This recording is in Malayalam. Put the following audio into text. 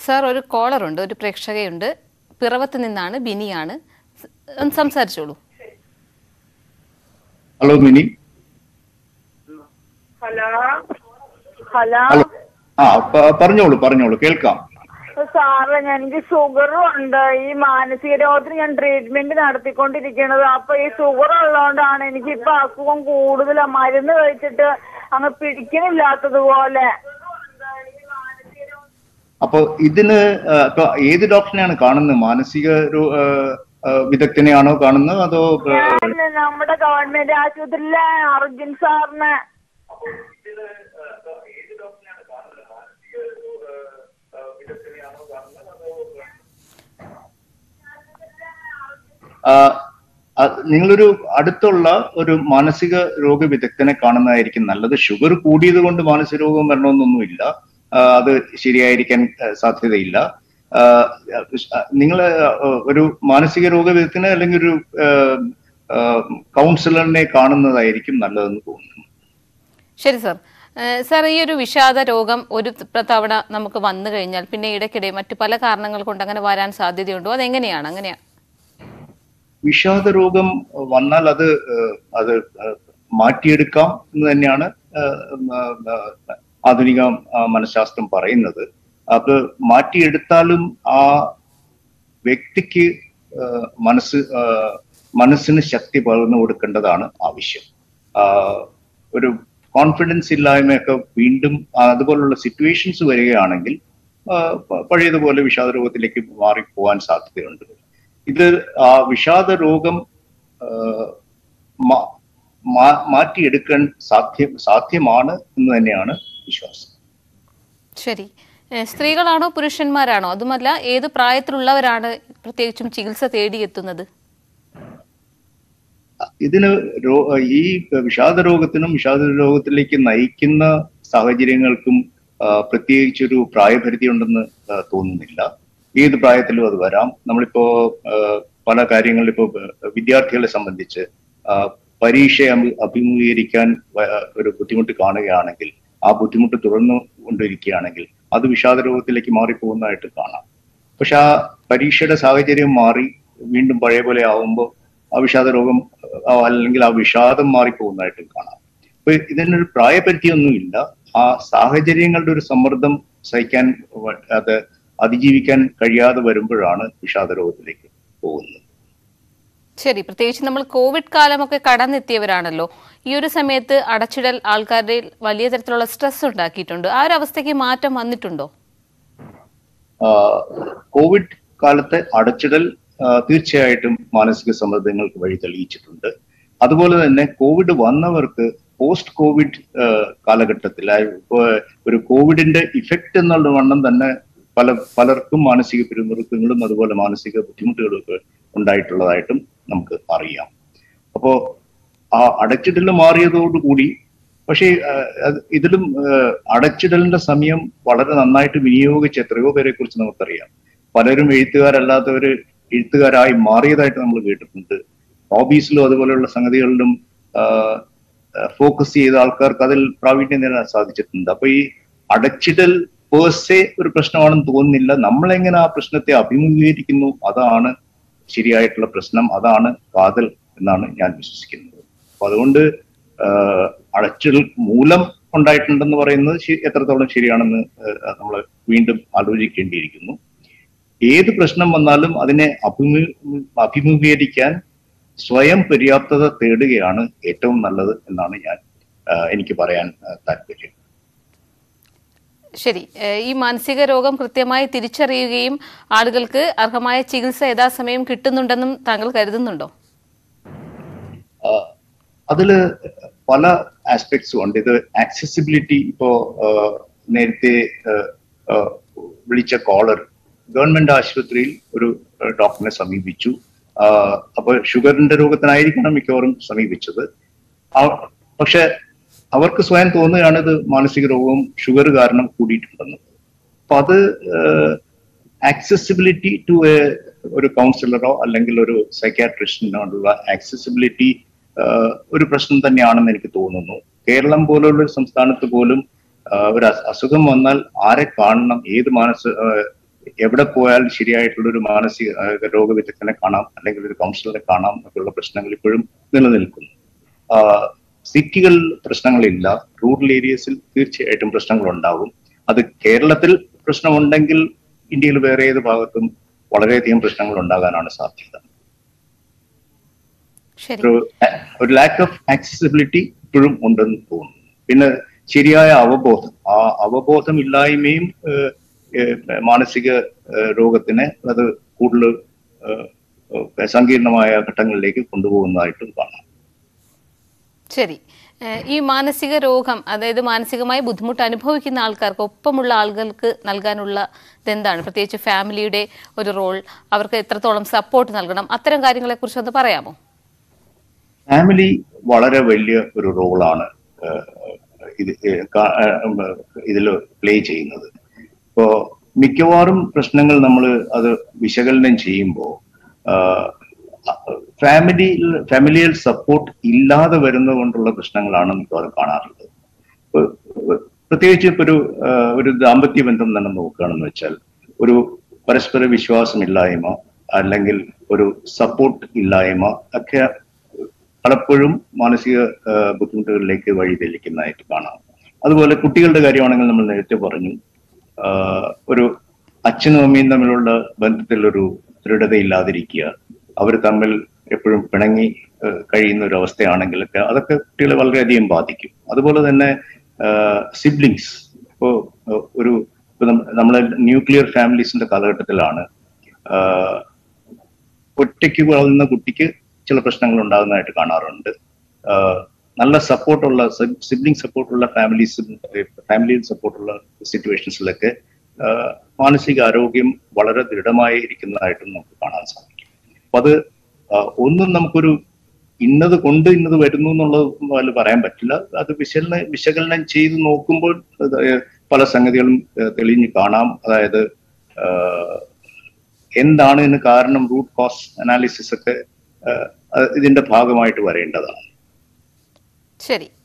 സാർ ഒരു കോളറുണ്ട് ഒരു പ്രേക്ഷകയുണ്ട് പിറവത്ത് നിന്നാണ് ബിനിയാണ് സ്- ഒന്ന് സംസാരിച്ചോളൂ hello Mini hello hello hello ആ പ- പറഞ്ഞോളൂ പറഞ്ഞോളൂ കേൾക്കാം സാറ് ഞാൻ എനിക്ക് ഷുഗറും ഉണ്ട് ഈ മാനസിക രോഗത്തിന് ഞാൻ ട്രീറ്റ്മെന്റ് നടത്തിക്കൊണ്ടിരിക്കുന്നത് അപ്പൊ ഈ ഷുഗർ ഉള്ളതുകൊണ്ടാണ് എനിക്ക് ഇപ്പൊ അസുഖം കൂടുതലാ മരുന്ന് കഴിച്ചിട്ട് അങ്ങ് പിടിക്കണില്ലാത്തതുപോലെ അപ്പൊ ഇതിന് ആ, ഇപ്പൊ ഏത് ഡോക്ടറിനെയാണ് കാണുന്നത് മാനസിക രോ- ആ, ആ, വിദഗ്ധനെയാണോ കാണുന്നത് അതോ ആ, ഞാൻ നമ്മുടെ ഗവൺമെന്റ് ആശുപത്രിയിലെ അർജുൻ സാറിന് ആ, ആ, നിങ്ങളൊരു അടുത്തുള്ള ഒരു മാനസിക രോഗ വിദഗ്ധനെ കാണുന്നതായിരിക്കും നല്ലത് ഷുഗർ കൂടിയത് കൊണ്ട് മാനസിക രോഗം വരണമെന്നൊന്നുമില്ല ആ, അത് ശരിയായിരിക്കാൻ ആ, സാധ്യതയില്ല നിങ്ങൾ ഒരു മാനസിക രോഗ വിദഗ്ധനെ അല്ലെങ്കിൽ ഒരു ആ, ആ, കൗൺസിലറിനെ കാണുന്നതായിരിക്കും നല്ലതെന്ന് തോന്നുന്നു ശരി സാർ ഏഹ് സാർ ഈ ഒരു വിഷാദ രോഗം ഒരു ത- തവണ നമുക്ക് വന്നു കഴിഞ്ഞാൽ പിന്നെ ഇടയ്ക്കിടെ മറ്റു പല കാരണങ്ങൾ കൊണ്ട് അങ്ങനെ വരാൻ സാധ്യതയുണ്ടോ അതെങ്ങനെയാണ് അങ്ങനെയാ വിഷാദ രോഗം വന്നാൽ അത് ഏഹ്, അത് ഏഹ്, മാറ്റിയെടുക്കാം എന്ന് തന്നെയാണ് ഏഹ്, ഉം, ഏഹ്, ആധുനിക ആ, മനഃശാസ്ത്രം പറയുന്നത് അത് മാറ്റിയെടുത്താലും ആ വ്യക്തിക്ക് ഏഹ്, മനസ്സ് ഏഹ്, മനസ്സിന് ശക്തി പകർന്നു കൊടുക്കേണ്ടതാണ് ആവശ്യം ആ, ഒരു കോൺഫിഡൻസ് ഇല്ലായ്മയൊക്കെ വീണ്ടും അതുപോലുള്ള സിറ്റുവേഷൻസ് വരികയാണെങ്കിൽ ആ, പ- പഴയതുപോലെ വിഷാദ രോഗത്തിലേക്ക് മാറിപ്പോവാൻ സാധ്യതയുണ്ട് ഇത് ആ വിഷാദ രോഗം ആ, മാ- മാ- മാറ്റിയെടുക്കാൻ സാധ്യം സാധ്യമാണ് എന്ന് തന്നെയാണ് വിശ്വാസം ശരി ഏഹ് സ്ത്രീകളാണോ പുരുഷന്മാരാണോ അതുമല്ല ഏത് പ്രായത്തിലുള്ളവരാണ് പ്രത്യേകിച്ചും ചികിത്സ തേടിയെത്തുന്നത് ഇതിന് രോ ഈ വിഷാദ രോഗത്തിനും വിഷാദ രോഗത്തിലേക്ക് നയിക്കുന്ന സാഹചര്യങ്ങൾക്കും ആ, പ്രത്യേകിച്ചൊരു പ്രായപരിധി ഉണ്ടെന്ന് ആ, തോന്നുന്നില്ല ഏത് പ്രായത്തിലും അത് വരാം നമ്മളിപ്പോ ആ, പല കാര്യങ്ങളിലും ഇപ്പോ വിദ്യാർത്ഥികളെ സംബന്ധിച്ച് ആ, പരീക്ഷയെ അഭി- അഭിമുഖീകരിക്കാൻ വ- ഒരു ബുദ്ധിമുട്ട് കാണുകയാണെങ്കിൽ ആ ബുദ്ധിമുട്ട് തുടർന്നു കൊണ്ടിരിക്കുകയാണെങ്കിൽ അത് വിഷാദ രോഗത്തിലേക്ക് മാറിപ്പോകുന്നതായിട്ട് കാണാം പക്ഷെ ആ പരീക്ഷയുടെ സാഹചര്യം മാറി വീണ്ടും പഴയ പോലെ ആവുമ്പോൾ ആ വിഷാദ രോഗം ആ, അല്ലെങ്കിൽ ആ വിഷാദം മാറിപ്പോകുന്നതായിട്ടും കാണാം അപ്പൊ ഇതിനൊരു പ്രായപരിധിയൊന്നുമില്ല ആ സാഹചര്യങ്ങളുടെ ഒരു സമ്മർദ്ദം സഹിക്കാൻ വ- അത് അതിജീവിക്കാൻ കഴിയാതെ വരുമ്പോഴാണ് വിഷാദ രോഗത്തിലേക്ക് പോകുന്നത് ശരി പ്രത്യേകിച്ച് നമ്മൾ കോവിഡ് കാലമൊക്കെ കടന്നെത്തിയവരാണല്ലോ ഈ ഒരു സമയത്ത് അടച്ചിടൽ ആൾക്കാരുടെ വലിയ തരത്തിലുള്ള സ്ട്രെസ് ഉണ്ടാക്കിയിട്ടുണ്ട് ആ ഒരു അവസ്ഥയ്ക്ക് മാറ്റം വന്നിട്ടുണ്ടോ ആ, കോവിഡ് കാലത്തെ അടച്ചിടൽ ആ, തീർച്ചയായിട്ടും മാനസിക സമ്മർദ്ദങ്ങൾക്ക് വഴി തെളിയിച്ചിട്ടുണ്ട് അതുപോലെ തന്നെ കോവിഡ് വന്നവർക്ക് പോസ്റ്റ് കോവിഡ് കാലഘട്ടത്തിൽ ആ, ഇപ്പോ ഒരു കോവിഡിന്റെ ഇഫക്റ്റ് എന്നുള്ള വണ്ണം തന്നെ പല പലർക്കും മാനസിക പിരിമുറുക്കങ്ങളും അതുപോലെ മാനസിക ബുദ്ധിമുട്ടുകളും ഒക്കെ ഉണ്ടായിട്ടുള്ളതായിട്ടും നമുക്ക് അറിയാം അപ്പോ ആ അടച്ചിടൽ മാറിയതോടുകൂടി പക്ഷേ ആ, അത് ഇതിലും ആ, അടച്ചിടലിന്റെ സമയം വളരെ നന്നായിട്ട് വിനിയോഗിച്ച എത്രയോ പേരെ കുറിച്ച് നമുക്കറിയാം പലരും എഴുത്തുകാരല്ലാത്തവര് എഴുത്തുകാരായി മാറിയതായിട്ട് നമ്മൾ കേട്ടിട്ടുണ്ട് ഹോബീസിലും അതുപോലെയുള്ള സംഗതികളിലും ഫോക്കസ് ചെയ്ത ആൾക്കാർക്ക് അതിൽ പ്രാവീണ്യം നേടാൻ സാധിച്ചിട്ടുണ്ട് അപ്പൊ ഈ അടച്ചിടൽ പേഴ്സെ ഒരു പ്രശ്നമാണെന്ന് തോന്നുന്നില്ല നമ്മളെങ്ങനെ ആ പ്രശ്നത്തെ അഭിമുഖീകരിക്കുന്നു അതാണ് ശരിയായിട്ടുള്ള പ്രശ്നം അതാണ് കാതൽ എന്നാണ് ഞാൻ വിശ്വസിക്കുന്നത് അപ്പൊ അതുകൊണ്ട് ആഹ് അടച്ചിടൽ മൂലം ഉണ്ടായിട്ടുണ്ടെന്ന് പറയുന്നത് ശരി- എത്രത്തോളം ശരിയാണെന്ന് നമ്മൾ വീണ്ടും ആലോചിക്കേണ്ടിയിരിക്കുന്നു ഏത് പ്രശ്നം വന്നാലും അതിനെ അഭിമു അഭിമുഖീകരിക്കാൻ സ്വയം പര്യാപ്തത തേടുകയാണ് ഏറ്റവും നല്ലത് എന്നാണ് ഞാൻ ആഹ് എനിക്ക് പറയാൻ ആഹ് താല്പര്യം ശരി ഏഹ് ഈ മാനസിക രോഗം കൃത്യമായി തിരിച്ചറിയുകയും ആളുകൾക്ക് അർഹമായ ചികിത്സ യഥാസമയം കിട്ടുന്നുണ്ടെന്നും താങ്കൾ കരുതുന്നുണ്ടോ ആഹ് അതില് പല ആസ്പെക്ട്സും ഉണ്ട് ഇത് ആക്സസിബിലിറ്റി ഇപ്പോ ആഹ് നേരത്തെ ആഹ് ആഹ് വിളിച്ച കോളർ ഗവൺമെന്റ് ആശുപത്രിയിൽ ഒരു ആഹ് ഡോക്ടറിനെ സമീപിച്ചു ആഹ് അപ്പൊ ഷുഗറിന്റെ രോഗത്തിനായിരിക്കണം മിക്കവാറും സമീപിച്ചത് ആ- പക്ഷെ അവർക്ക് സ്വയം തോന്നുകയാണ് ഇത് മാനസിക രോഗവും ഷുഗർ കാരണം കൂടിയിട്ടുണ്ടെന്ന് അപ്പൊ അത് ആക്സസിബിലിറ്റി ടു ഒരു കൗൺസിലറോ അല്ലെങ്കിൽ ഒരു സൈക്കാട്രിസ്റ്റിനോടുള്ള ആക്സസിബിലിറ്റി ഒരു പ്രശ്നം തന്നെയാണെന്ന് എനിക്ക് തോന്നുന്നു കേരളം പോലുള്ള ഒരു സംസ്ഥാനത്ത് പോലും ആ, ഒരു അസ്- അസുഖം വന്നാൽ ആരെ കാണണം ഏത് മാനസ ആ, എവിടെ പോയാൽ ശരിയായിട്ടുള്ള ഒരു മാനസിക ആ, രോഗവിദഗ്ധനെ കാണാം അല്ലെങ്കിൽ ഒരു കൗൺസിലറെ കാണാം എന്നൊക്കെയുള്ള പ്രശ്നങ്ങൾ ഇപ്പോഴും നിലനിൽക്കുന്നു ആ, സിറ്റികളിൽ പ്രശ്നങ്ങളില്ല റൂറൽ ഏരിയസിൽ തീർച്ചയായിട്ടും പ്രശ്നങ്ങൾ ഉണ്ടാവും അത് കേരളത്തിൽ പ്രശ്നമുണ്ടെങ്കിൽ ഇന്ത്യയിൽ വേറെ ഏത് ഭാഗത്തും വളരെയധികം പ്രശ്നങ്ങൾ ഉണ്ടാകാനാണ് സാധ്യത ശരി ഒരു ഒരു ലാക്ക് ഓഫ് ആക്സസിബിലിറ്റി ഇപ്പോഴും ഉണ്ടെന്ന് തോന്നുന്നു പിന്നെ ശരിയായ അവബോധം ആ അവബോധം ഇല്ലായ്മയും ഏഹ്, ഏഹ്, മാനസിക ഏഹ്, രോഗത്തിനെ അത് കൂടുതൽ ഏഹ്, ഏഹ്, സങ്കീർണമായ ഘട്ടങ്ങളിലേക്ക് കൊണ്ടുപോകുന്നതായിട്ടും കാണാം ശരി ഏഹ് ഈ മാനസിക രോഗം അതായത് മാനസികമായി ബുദ്ധിമുട്ട് അനുഭവിക്കുന്ന ആൾക്കാർക്ക് ഒപ്പമുള്ള ആളുകൾക്ക് നൽകാനുള്ള ഇതെന്താണ് പ്രത്യേകിച്ച് ഫാമിലിയുടെ ഒരു റോൾ അവർക്ക് എത്രത്തോളം സപ്പോർട്ട് നൽകണം അത്തരം കാര്യങ്ങളെ കുറിച്ച് ഒന്ന് പറയാമോ ഫാമിലി വളരെ വലിയ ഒരു റോളാണ് ഇത് ഇതിൽ പ്ലേ ചെയ്യുന്നത് ഇപ്പോ മിക്കവാറും പ്രശ്നങ്ങൾ നമ്മൾ അത് വിശകലനം ചെയ്യുമ്പോൾ ഫാമിലി ഫാമിലിയൽ സപ്പോർട്ട് ഇല്ലാതെ വരുന്നത് കൊണ്ടുള്ള പ്രശ്നങ്ങളാണ് മിക്കവാറും കാണാറുള്ളത് ഇപ്പൊ, പ്രത്യേകിച്ച് ഇപ്പൊ ഒരു ആ, ഒരു ദാമ്പത്യ ബന്ധം തന്നെ നോക്കുകയാണെന്ന് വെച്ചാൽ ഒരു പരസ്പര വിശ്വാസമില്ലായ്മ അല്ലെങ്കിൽ ഒരു സപ്പോർട്ട് ഇല്ലായ്മ ഒക്കെ പലപ്പോഴും മാനസിക ആ, ബുദ്ധിമുട്ടുകളിലേക്ക് വഴിതെളിക്കുന്നതായിട്ട് കാണാം അതുപോലെ കുട്ടികളുടെ കാര്യമാണെങ്കിൽ നമ്മൾ നേരത്തെ പറഞ്ഞു ആ, ഒരു അച്ഛനും അമ്മയും തമ്മിലുള്ള ബന്ധത്തിൽ ഒരു ദൃഢതയില്ലാതിരിക്കുക അവർ തമ്മിൽ എപ്പോഴും പിണങ്ങി ആ, കഴിയുന്ന ഒരു അവസ്ഥയാണെങ്കിലൊക്കെ അതൊക്കെ കുട്ടികളെ വളരെയധികം ബാധിക്കും അതുപോലെ തന്നെ സിബ്ലിങ്സ് ഇപ്പോ ആ, ഒരു ഇപ്പൊ നമ്മ- നമ്മളെ ന്യൂക്ലിയർ ഫാമിലീസിന്റെ കാലഘട്ടത്തിലാണ് ആ, ഒറ്റയ്ക്ക് വളർന്ന കുട്ടിക്ക് ചില പ്രശ്നങ്ങൾ ഉണ്ടാകുന്നതായിട്ട് കാണാറുണ്ട് ആഹ് നല്ല സപ്പോർട്ടുള്ള സിബ്ലിംഗ് സപ്പോർട്ടുള്ള ഫാമിലീസും ഫാമിലിയിൽ സപ്പോർട്ടുള്ള സിറ്റുവേഷൻസിലൊക്കെ ആഹ് മാനസിക ആരോഗ്യം വളരെ ദൃഢമായി ഇരിക്കുന്നതായിട്ടും നമുക്ക് കാണാൻ സാധിക്കും അപ്പൊ അത് ആഹ് ഒന്നും നമുക്കൊരു ഇന്നത് കൊണ്ട് ഇന്നത് വരുന്നു എന്നുള്ളത് പോലെ പറയാൻ പറ്റില്ല അത് വിശകലന വിശകലനം ചെയ്ത് നോക്കുമ്പോൾ അത് പല സംഗതികളും ആഹ് തെളിഞ്ഞ് കാണാം അതായത് ആഹ് എന്താണ് ഇതിന് കാരണം റൂട്ട് കോസ് അനാലിസിസ് ഒക്കെ ആഹ് അത് ഇതിന്റെ ഭാഗമായിട്ട് വരേണ്ടതാണ് ശരി